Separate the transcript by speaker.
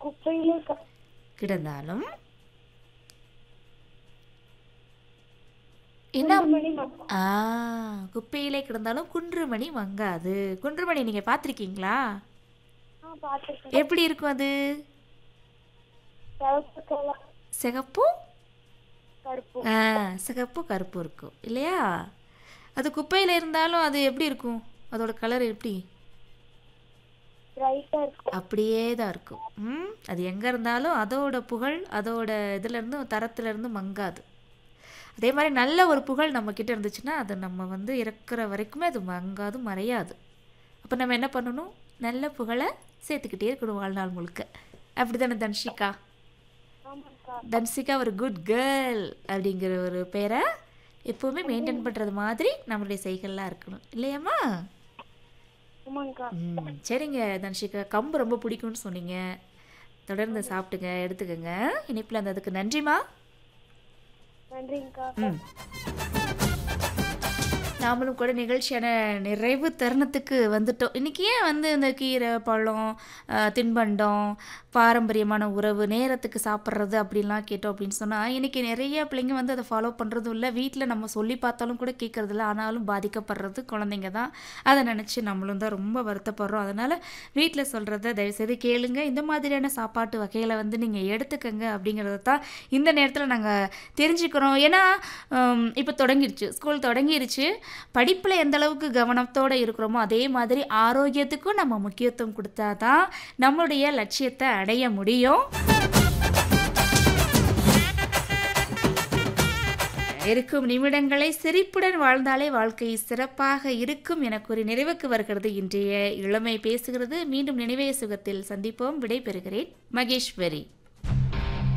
Speaker 1: குப்பையிலே க-
Speaker 2: கிடந்தாலும் என்ன
Speaker 1: குண்டுமணி மக்கும்
Speaker 2: ஆ குப்பையிலே கிடந்தாலும் குன்றுமணி மங்காது குன்றுமணி நீங்க பார்த்திருக்கீங்களா
Speaker 1: ஆ பார்த்துருக்கேன்
Speaker 2: எப்படி இருக்கும் அது
Speaker 1: சிவப்பு கலர்
Speaker 2: சிகப்பு
Speaker 1: கருப்பு
Speaker 2: ஆ சிகப்பு கருப்பு இருக்கும் இல்லையா அது குப்பையில் இருந்தாலும் அது எப்படி இருக்கும் அதோட கலர் எப்படி
Speaker 1: பிரைட்டா இருக்கும்
Speaker 2: அப்படியே தான் இருக்கும் ம் அது எங்கே இருந்தாலும் அதோட புகழ் அதோட இதுலேருந்து தரத்துலேருந்து மங்காது அதே மாதிரி நல்ல ஒரு புகழ் நம்மக்கிட்ட இருந்துச்சுன்னா அது நம்ம வந்து இறக்குற வரைக்குமே அது மங்காது மறையாது அப்போ நம்ம என்ன பண்ணணும் நல்ல புகழை சேர்த்துக்கிட்டே இருக்கணும் வாழ்நாள் முழுக்க அப்படி தானே தன்ஷிகா
Speaker 1: ஆமாக்கா
Speaker 2: தன்சிகா ஒரு குட் கேர்ள் அப்படிங்கிற ஒரு பேரை எப்போவுமே மெயின்டைன் பண்ணுறது மாதிரி நம்மளுடைய செய்கள்லாம் இருக்கணும் இல்லையாம்மா
Speaker 1: ஆமாங்கக்கா
Speaker 2: ம் சரிங்க தன்ஷிகா கம்பு ரொம்ப பிடிக்கும்னு சொன்னீங்க தொடர்ந்து சாப்பிட்டுங்க எடுத்துக்கோங்க இனிப்பில் இருந்ததுக்கு நன்றிம்மா
Speaker 1: நன்றிங்கக்கா
Speaker 2: ம் நாமளும் கூட நிகழ்ச்சியான நிறைவு தருணத்துக்கு வந்துட்டோம் இன்றைக்கி ஏன் வந்து இந்த கீரை பழம் அஹ், தின்பண்டம் பாரம்பரியமான உறவு நேரத்துக்கு சாப்பிட்றது அப்படின்லாம் கேட்டோம் அப்படின்னு சொன்னால் இன்றைக்கி நிறைய பிள்ளைங்க வந்து அதை ஃபாலோ பண்ணுறதும் இல்லை வீட்டில் நம்ம சொல்லி பார்த்தாலும் கூட கேட்குறதில்ல ஆனாலும் பாதிக்கப்படுறது குழந்தைங்க தான் அதை நினச்சி நம்மளும் தான் ரொம்ப வருத்தப்படுறோம் அதனால் வீட்டில் சொல்கிறத தயவுசெய்து கேளுங்க இந்த மாதிரியான சாப்பாட்டு வகைகளை வந்து நீங்கள் எடுத்துக்கங்க அப்படிங்கிறத தான் இந்த நேரத்தில் நாங்கள் தெரிஞ்சுக்கிறோம் ஏன்னா இப்போ தொடங்கிருச்சு ஸ்கூல் தொடங்கிருச்சு படிப்பில் எந்த அளவுக்கு கவனத்தோடு இருக்கிறோமோ அதே மாதிரி ஆரோக்கியத்துக்கும் நம்ம முக்கியத்துவம் கொடுத்தா தான் நம்மளுடைய லட்சியத்தை அடைய முடியும் இருக்கும் நிமிடங்களை சிரிப்புடன் வாழ்ந்தாலே வாழ்க்கை சிறப்பாக இருக்கும் என கூறி நிறைவுக்கு வருகிறது இன்றைய இளமை பேசுகிறது மீண்டும் நினைவே சுகத்தில் சந்திப்போம் விடை பெறுகிறேன் மகேஸ்வரி